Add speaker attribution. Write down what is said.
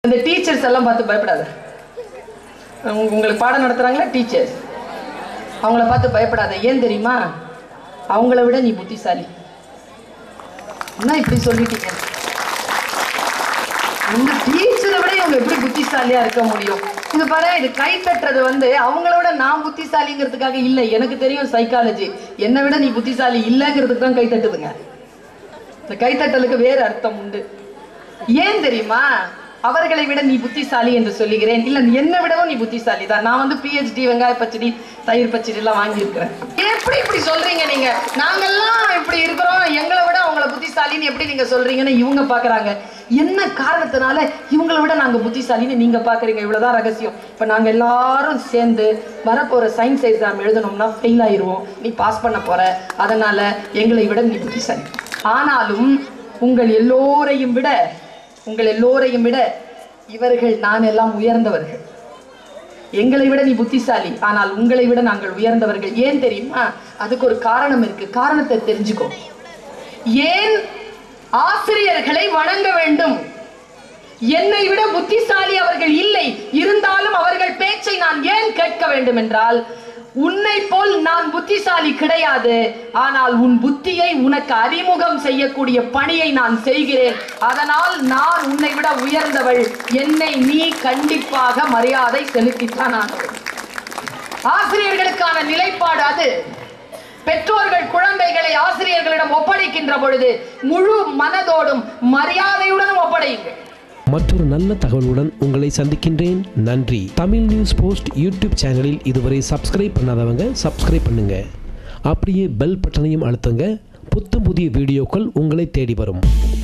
Speaker 1: இந்த டீச்சர்ஸ் எல்லாம் பார்த்து பயப்படாத உங்க- உங்களுக்கு பாடம் நடத்துறாங்களா டீச்சர்ஸ் அவங்கள பார்த்து பயப்படாத ஏன் தெரியுமா அவங்கள விட நீ புத்திசாலி என்ன இப்படி சொல்லிட்டீங்க அந்த டீச்சரை விட இவங்க எப்படி புத்திசாலியா இருக்க முடியும் இது பாரு இது கை தட்டுறது வந்து அவங்கள விட நான் புத்திசாலிங்கிறதுக்காக இல்லை எனக்கு தெரியும் சைக்காலஜி என்னை விட நீ புத்திசாலி இல்லைங்கிறதுக்கு தான் கை தட்டுதுங்க இந்த கைத்தட்டலுக்கு வேறு அர்த்தம் உண்டு ஏன் தெரியுமா அவர்களை விட நீ புத்திசாலி என்று சொல்லுகிறேன் இல்ல என்னை விடவும் நீ புத்திசாலி தான் நான் வந்து பிஹெச்டி வெங்காய பச்சடி தயிர் பச்சடி எல்லாம் வாங்கியிருக்கிறேன் எப்படி இப்படி சொல்றீங்க நீங்க நாங்கெல்லாம் இப்படி இருக்கிறோம் எங்களை விட அவங்கள புத்திசாலின்னு எப்படி நீங்க சொல்றீங்கன்னு இவங்க பாக்குறாங்க என்ன காரணத்தினால இவங்களை விட நாங்க புத்திசாலின்னு நீங்க பாக்குறீங்க இவ்வளவுதான் ரகசியம் இப்ப நாங்க எல்லாரும் சேர்ந்து வரப்போற சயின்ஸ் எக்ஸாம் எழுதணும்னா ஃபெயில் ஆயிருவோம் நீ பாஸ் பண்ண போற அதனால எங்களை விட நீ புத்திசாலி ஆனாலும் உங்கள் எல்லோரையும் விட உங்கள் எல்லோரையும் விட இவர்கள் நான் எல்லாம் உயர்ந்தவர்கள் எங்களை விட நீ புத்திசாலி ஆனால் உங்களை விட நாங்கள் உயர்ந்தவர்கள் ஏன் தெரியுமா அதுக்கு ஒரு காரணம் இருக்கு காரணத்தை தெரிஞ்சுக்கோ ஏன் ஆசிரியர்களை வணங்க வேண்டும் என்னை விட புத்திசாலி அவர்கள் இல்லை இருந்தாலும் அவர்கள் பேச்சை நான் ஏன் கேட்க வேண்டும் என்றால் உன்னை போல் நான் புத்திசாலி கிடையாது ஆனால் உன் புத்தியை உனக்கு அறிமுகம் செய்யக்கூடிய பணியை நான் செய்கிறேன் அதனால் நான் உன்னை விட உயர்ந்தவள் என்னை நீ கண்டிப்பாக மரியாதை செலுத்தித்தான் ஆனவள் ஆசிரியர்களுக்கான நிலைப்பாடு அது பெற்றோர்கள் குழந்தைகளை ஆசிரியர்களிடம் ஒப்படைக்கின்ற பொழுது முழு மனதோடும் மரியாதையுடனும் ஒப்படையுங்கள்
Speaker 2: மற்றொரு நல்ல தகவலுடன் உங்களை சந்திக்கின்றேன் நன்றி தமிழ் நியூஸ் போஸ்ட் யூடியூப் சேனலில் இதுவரை சப்ஸ்கிரைப் பண்ணாதவங்க சப்ஸ்கிரைப் பண்ணுங்க அப்படியே பெல் பட்டனையும் அழுத்துங்க புத்தம் புதிய வீடியோக்கள் உங்களை தேடி வரும்